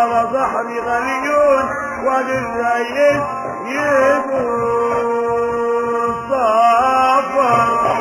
على ظهر غليون وللريس يدور صافر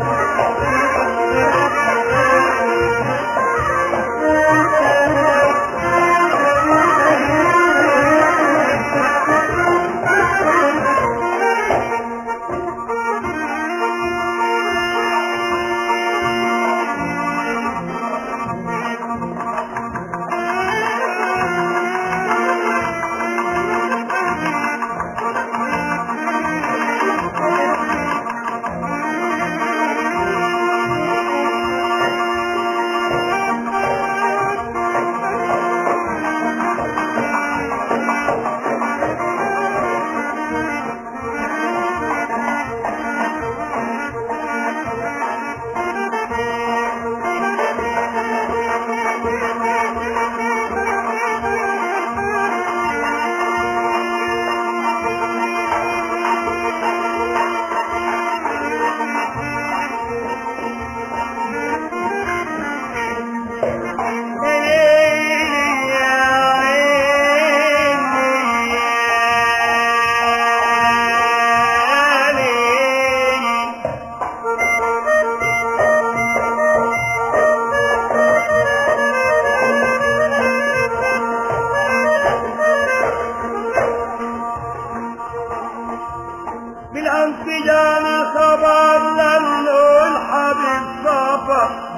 بالأمس جاني خبر لأنه الحبيب سافر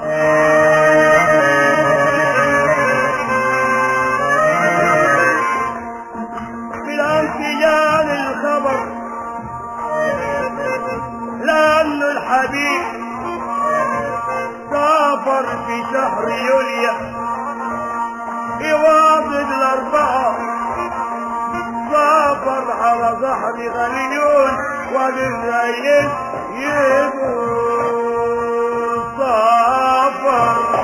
بالأمس جاني الخبر لأنه الحبيب سافر في شهر يوليو يواصل الأربعة سافر على ظهر غليون وللريس يدور سافر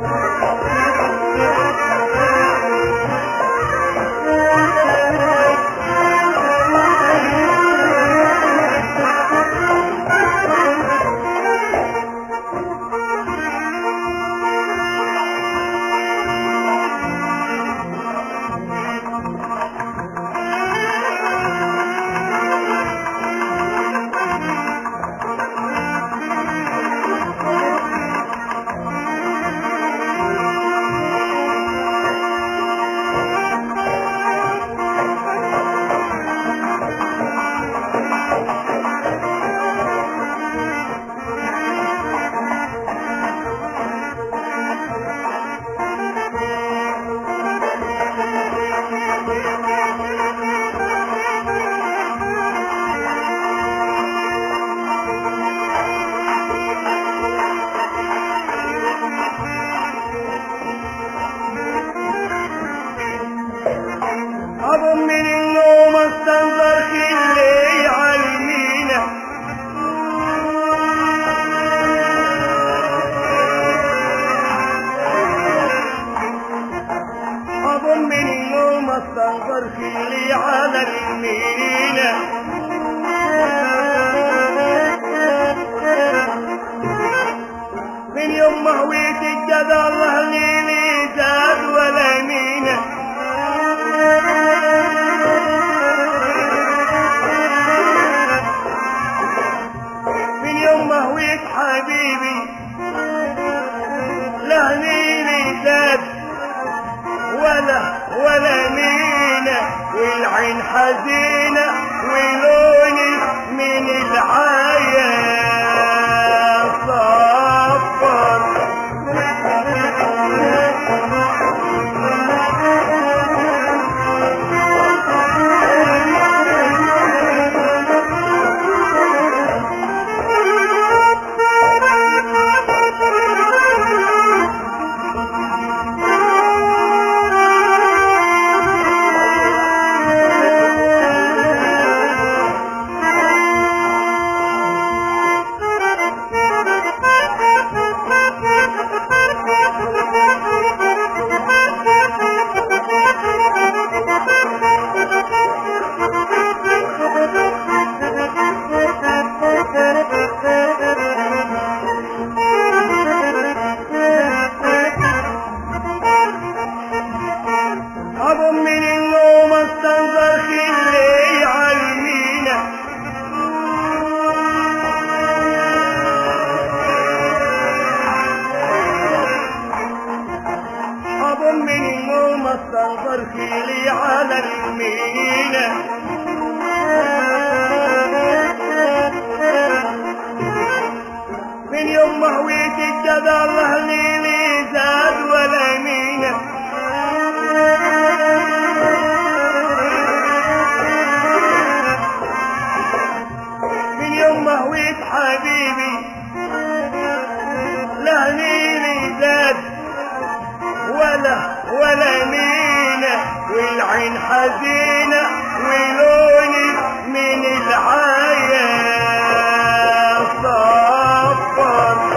أظن من النوم استنظر كل علمينا أظن من النوم استنظر كل على المينا من يوم ما هويت الجدى الله لي زاد ولا مينا من يوم ما هويت حبيبي لا ميني زاد ولا ولا مينا والعين حزينة ولوني من العيا صفر من النوم استنظر خيلي على المينا من يوم ما هويت الجدى الله ليلي زاد ولا مينا من يوم ما هويت حبيبي لا ليلي زاد ولا ولا مينا والعين حزينة ولوني من العيا صفر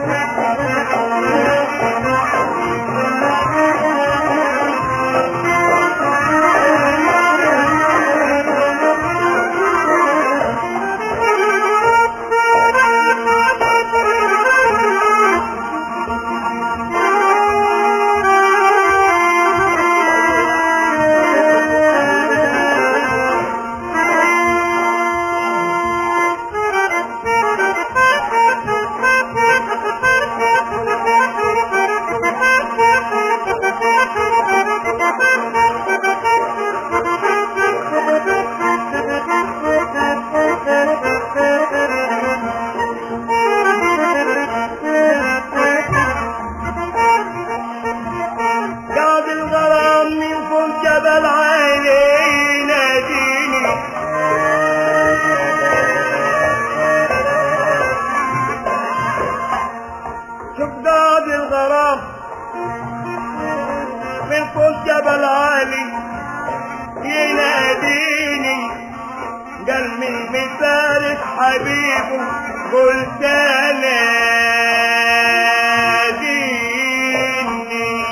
قاض الغرام من فوق جبل عيني يناديني شوف قاضي الغرام من فوق جبل عالي يناديني قال من مثالك حبيبه قلت ناديني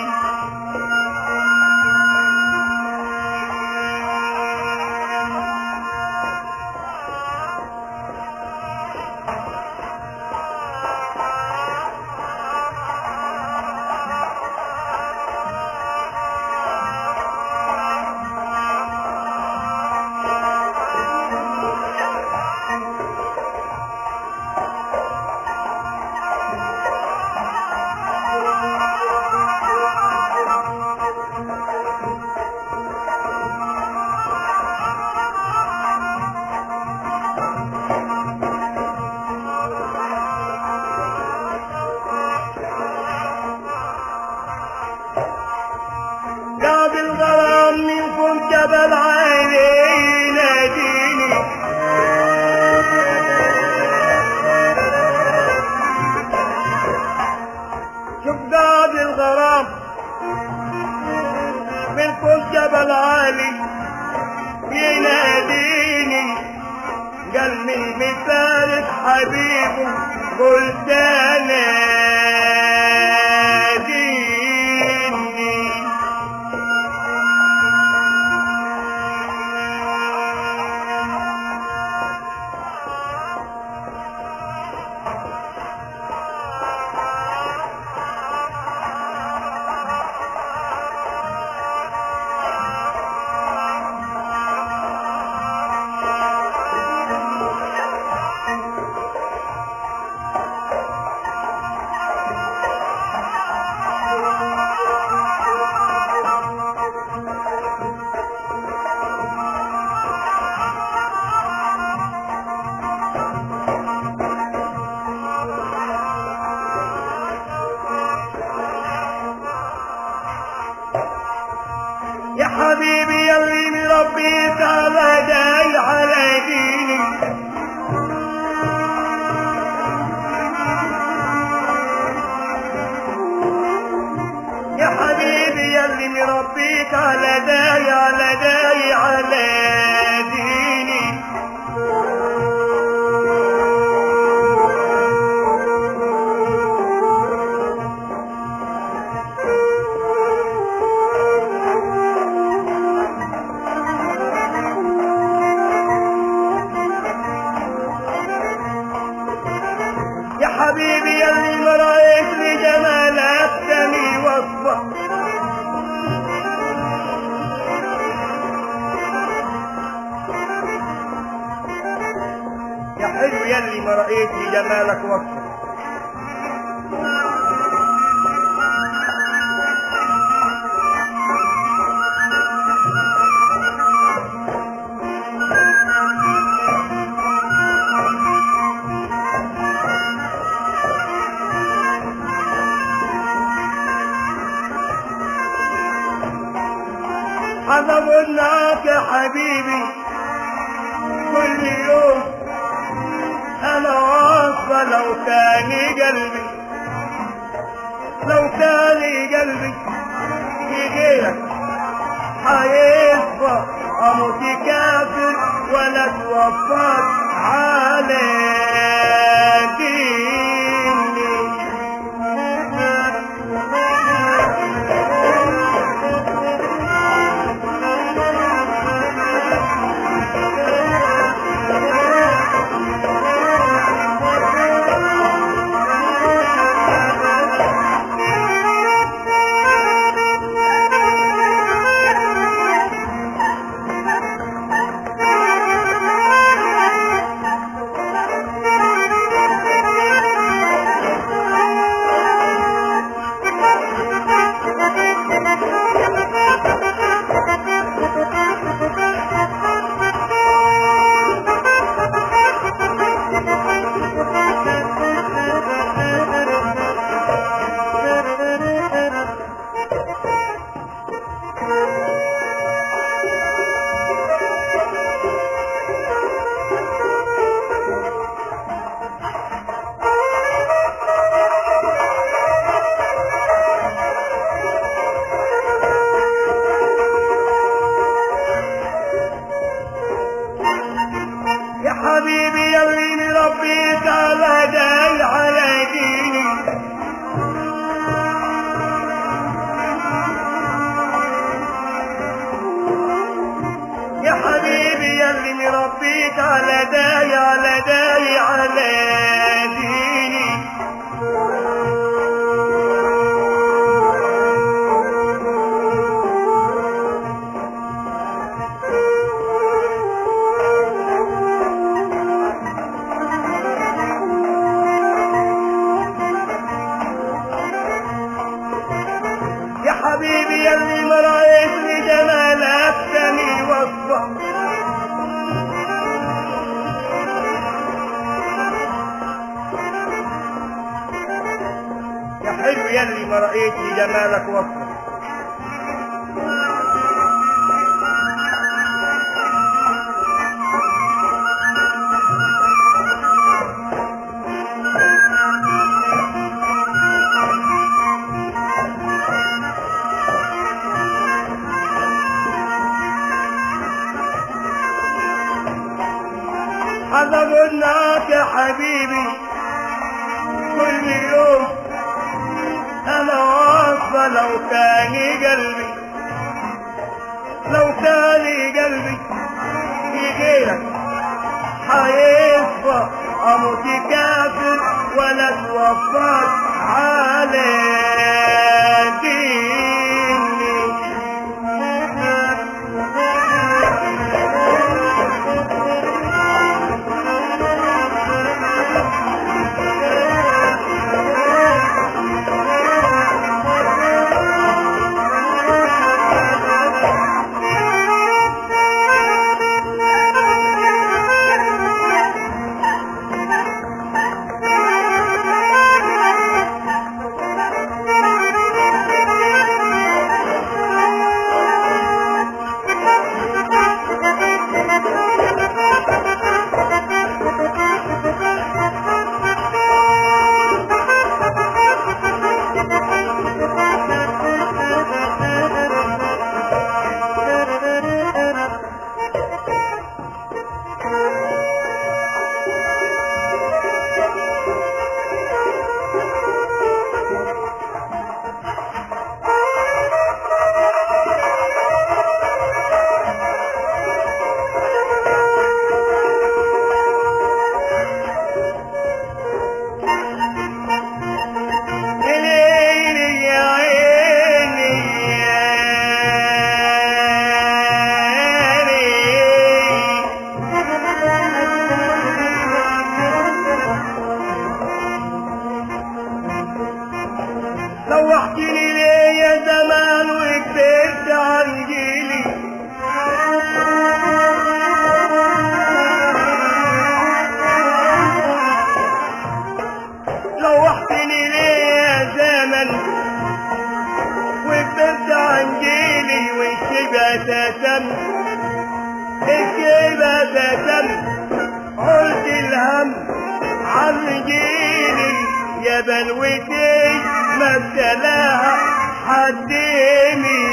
قاضي الغرام من فوق جبل عيني يناديني شوف قاضي الغرام من فوق جبل عالي يناديني قال من مثالك حبيبه قلت ناديني يا حبيبي يلي مربيك على داي على ديني يا حبيبي يلي مربيك على داي على داي على ديني يا حبيبي يلي ما رايك لجمالك تاني وصفه يا حلو يلي ما رأيت جمالك وصفه حضرناك يا حبيبي كل يوم انا واصفى لو كان قلبي لو كان قلبي في غيرك حيصفى اموت كافر ولا توفاك على ديني يا حبيبي يلي مربيك على داي على ديني يا حبيبي يلي مربيك على داي على داي على ديني يا حبيبي يلي ما رأيت لجمالك تاني وصفة يا حلو يلي ما رأيت لجمالك وصفة حضرناك يا حبيبي كل يوم انا واصفى لو كان قلبي لو كان قلبي في غيرك حيصفى اموت كافر ولا توفاك على ديني Thank you. تتم الشيبة تتم قلت الهم عن جيلي يا بلوتي ما ابتلاها حد من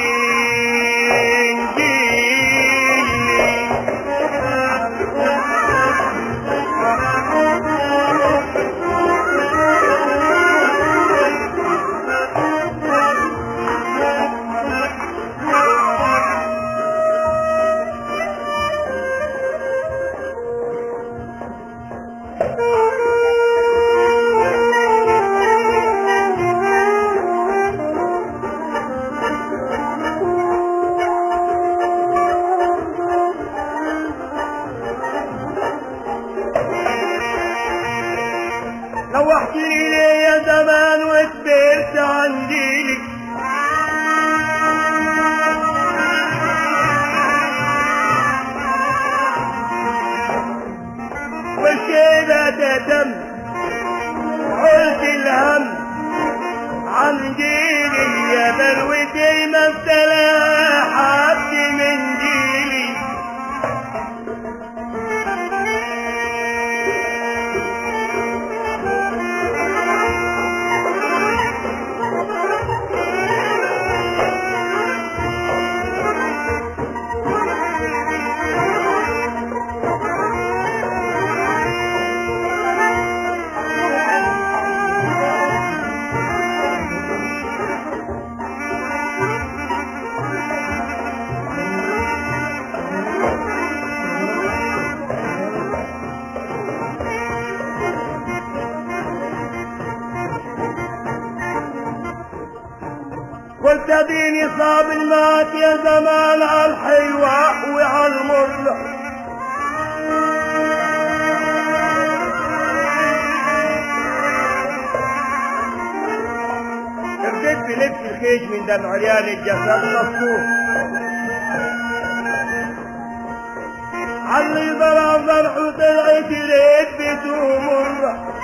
لوحت لي ليا زمان وكبرت عن جيلك والشيبة تتم عرت الهم عن جيلي يا بلوتي ما ابتلى حد من جيلي قلت اديني صاب المات يا زمان على الحلوة وعلى المرة رديت بلبس الخيش من دم عريان الجسد مصروف علي ضرب ضرح وطلعت ريبته مرة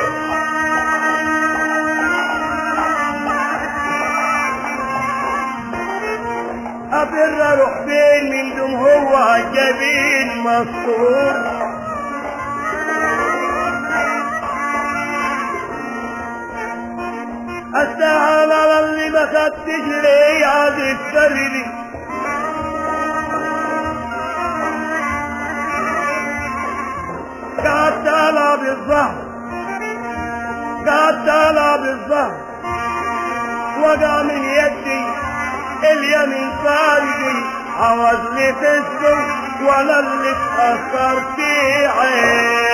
أفر أروح فين من دم هو جبين مسطور أستاهل على اللي ما خدتش ليه عاد السرلي قعدت ألعب الظهر قعدت ألعب الظهر وقع من يدي اليمين فارقي عوض لي تسلم ولا اللي اتأخرت عين